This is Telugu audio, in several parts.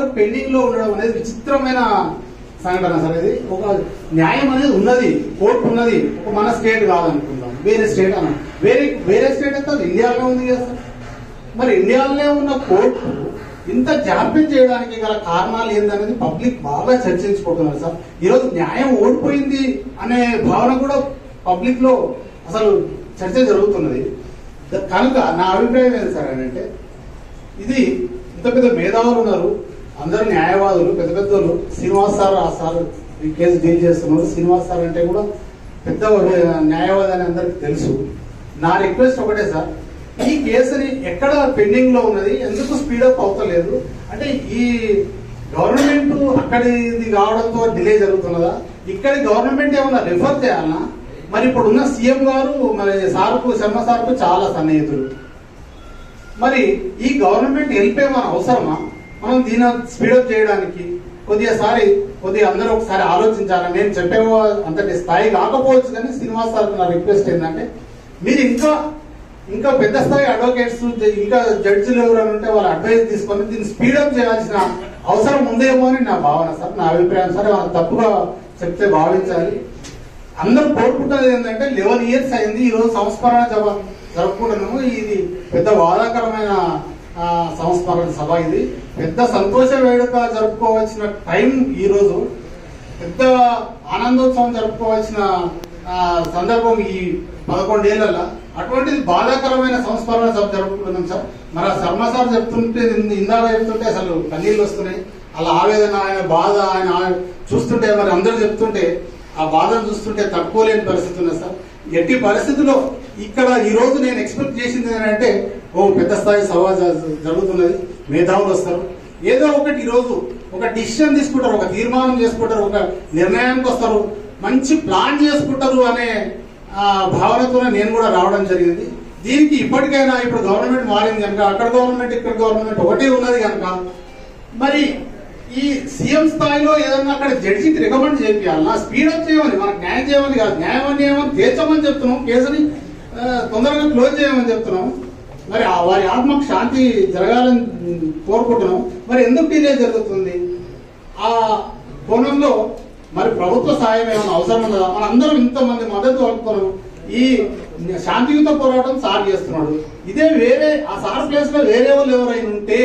పెండింగ్ లో ఉండడం అనేది విచిత్రమైన సంఘటన సార్ ఇది ఒక న్యాయం అనేది ఉన్నది కోర్టు ఉన్నది ఒక మన స్టేట్ కాదనుకుందాం వేరే స్టేట్ అన్న వేరే వేరే స్టేట్ అయితే అది ఇండియాలో ఉంది కదా సార్ మరి ఇండియాలోనే ఉన్న కోర్టు ఇంత జాప్యం చేయడానికి గల కారణాలు ఏందనేది పబ్లిక్ బాగా చర్చించుకుంటున్నారు సార్ ఈరోజు న్యాయం ఓడిపోయింది అనే భావన కూడా పబ్లిక్ లో అసలు చర్చ జరుగుతున్నది ద- కనుక నా అభిప్రాయం ఏంటి సార్ అని అంటే ఇది ఇంత పెద్ద మేధావులు ఉన్నారు అందరు న్యాయవాదులు పెద్ద పెద్దలు శ్రీనివాస్ సార్ ఆ సార్ ఈ కేసు డీల్ చేస్తున్నారు శ్రీనివాస్ సార్ అంటే కూడా పెద్ద న్యాయవాది అని అందరికి తెలుసు నా రిక్వెస్ట్ ఒకటే సార్ ఈ కేసుని ఎక్కడ పెండింగ్ లో ఉన్నది ఎందుకు స్పీడప్ అవుతలేదు అంటే ఈ గవర్నమెంట్ అక్కడిది కావడంతో డిలే జరుగుతున్నదా ఇక్కడ గవర్నమెంట్ ఏమన్నా రిఫర్ చేయాలనా మరి ఇప్పుడు ఉన్న సీఎం గారు మరి సార్కు శర్మ సార్కు చాలా సన్నిహితులు మరి ఈ గవర్నమెంట్ హెల్ప్ ఏమైనా అవసరమా మనం దీని స్పీడప్ చేయడానికి కొద్దిగా సారి కొద్దిగా అందరూ ఒకసారి ఆలోచించాలి నేను చెప్పే అంతటి స్థాయి కాకపోవచ్చు కానీ శ్రీనివాస్ సార్ నా రిక్వెస్ట్ ఏంటంటే మీరు ఇంకా ఇంకా పెద్ద స్థాయి అడ్వకేట్స్ ఇంకా జడ్జిలు ఎవరైనా ఉంటే వాళ్ళ అడ్వైస్ తీసుకొని దీన్ని స్పీడప్ చేయాల్సిన అవసరం ఉందేమో అని నా భావన సార్ నా అభిప్రాయం సార్ ఏమైనా తప్పుగా చెప్తే భావించాలి అందరూ కోరుకుంటున్నది ఏంటంటే లెవెన్ ఇయర్స్ అయింది ఈ రోజు సంస్మరణ సభ జరుపుకుంటున్నాము ఇది పెద్ద బాధాకరమైన ఆ, సంస్మరణ సభ ఇది పెద్ద సంతోష వేడుక జరుపుకోవాల్సిన టైం ఈ రోజు పెద్ద ఆనందోత్సవం జరుపుకోవాల్సిన ఆ, సందర్భం ఈ పదకొండేళ్లలో అటువంటిది బాధాకరమైన సంస్మరణ సభ జరుపుకుంటున్నాం సార్ మరి ఆ శర్మ సార్ చెప్తుంటే ఇంద- ఇందాక చెప్తుంటే అసలు కన్నీళ్ళు వస్తున్నాయి అలా ఆవేదన ఆయన బాధ ఆయన ఆ- చూస్తుంటే మరి అందరూ చెప్తుంటే ఆ బాధను చూస్తుంటే తట్టుకోలేని పరిస్థితి ఉంది సార్ ఎట్టి పరిస్థితుల్లో ఇక్కడ ఈ రోజు నేను ఎక్స్పెక్ట్ చేసింది ఏంటంటే ఓ పెద్ద స్థాయి సభ జ- జరుగుతున్నది మేధావులు వస్తారు ఏదో ఒకటి ఈ రోజు ఒక డిసిషన్ తీసుకుంటారు ఒక తీర్మానం చేసుకుంటారు ఒక నిర్ణయానికి వస్తారు మంచి ప్లాన్ చేసుకుంటారు అనే ఆ, భావనతోనే నేను కూడా రావడం జరిగింది దీనికి ఇప్పటికైనా ఇప్పుడు గవర్నమెంట్ మారింది కనుక అక్కడ గవర్నమెంట్ ఇక్కడ గవర్నమెంట్ ఒకటే ఉన్నది కనుక మరి ఈ సీఎం స్థాయిలో ఏదన్నా అక్కడ జడ్జికి రికమెండ్ చేయాలన్నా స్పీడప్ చేయమని మనకు న్యాయం చేయమని కాదు న్యాయం అన్యాయం తీర్చమని చెప్తున్నాం కేసుని ఆ, తొందరగా క్లోజ్ చేయమని చెప్తున్నాం మరి ఆ వారి ఆత్మకు శాంతి జరగాలని ఉమ్, కోరుకుంటున్నాం మరి ఎందుకు డిలే జరుగుతుంది ఆ కోణంలో మరి ప్రభుత్వ సాయం ఏమైనా అవసరం ఉన్నదా మన అందరం ఇంతమంది మద్దతు పలుకుతున్నాం ఈ శాంతియుత పోరాటం సార్ చేస్తున్నాడు ఇదే వేరే ఆ సార్ ప్లేస్ లో వేరే వాళ్ళు ఎవరైనా ఉంటే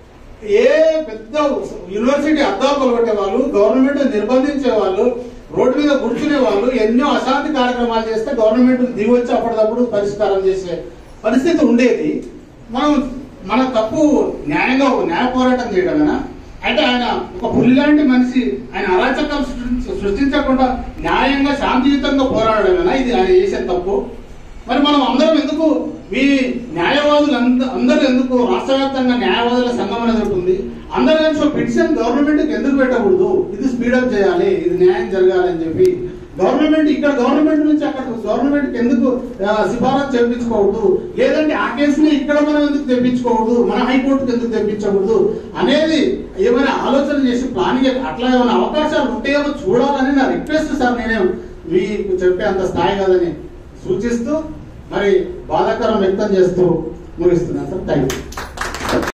ఏ పెద్ద యూనివర్సిటీ అద్దాలు కొలగొట్టే వాళ్ళు గవర్నమెంట్ నిర్బంధించే వాళ్ళు రోడ్డు మీద కూర్చునే వాళ్ళు ఎన్నో అశాంతి కార్యక్రమాలు చేస్తే గవర్నమెంట్ దిగి వచ్చి అప్పటికప్పుడు పరిష్కారం చేసే పరిస్థితి ఉండేది మనం మన తప్పు న్యాయంగా ఒక న్యాయ పోరాటం చేయడమేనా అంటే ఆయన ఒక పులి లాంటి మనిషి ఆయన అరాచకాలు సృష్టించ- సృష్టించకుండా న్యాయంగా శాంతియుతంగా పోరాడమేనా ఇది ఆయన చేసే తప్పు మరి మనం అందరం ఎందుకు మీ న్యాయవాదులు అంద- అందరూ ఎందుకు రాష్ట్ర వ్యాప్తంగా న్యాయవాదుల సంఘం అనేది ఉంటుంది అందరూ కలిసి ఒక పిటిషన్ గవర్నమెంట్ ఎందుకు పెట్టకూడదు ఇది స్పీడప్ చేయాలి ఇది న్యాయం జరగాలి అని చెప్పి గవర్నమెంట్ ఇక్కడ గవర్నమెంట్ నుంచి అక్కడ గవర్నమెంట్ ఎందుకు ఆ, సిఫారసు చేయించుకోకూడదు లేదంటే ఆ కేసుని ఇక్కడ మనం ఎందుకు తెప్పించుకోకూడదు మన హైకోర్టుకి ఎందుకు తెప్పించకూడదు అనేది ఏమైనా ఆలోచన చేసి ప్లానింగ్ అట్లా ఏమైనా అవకాశాలు ఉంటాయేమో చూడాలని నా రిక్వెస్ట్ సార్ నేనే మీకు చెప్పే అంత స్థాయి కాదని సూచిస్తూ మరి బాధాకరం వ్యక్తం చేస్తూ ముగిస్తున్నాను సార్ థ్యాంక్ యూ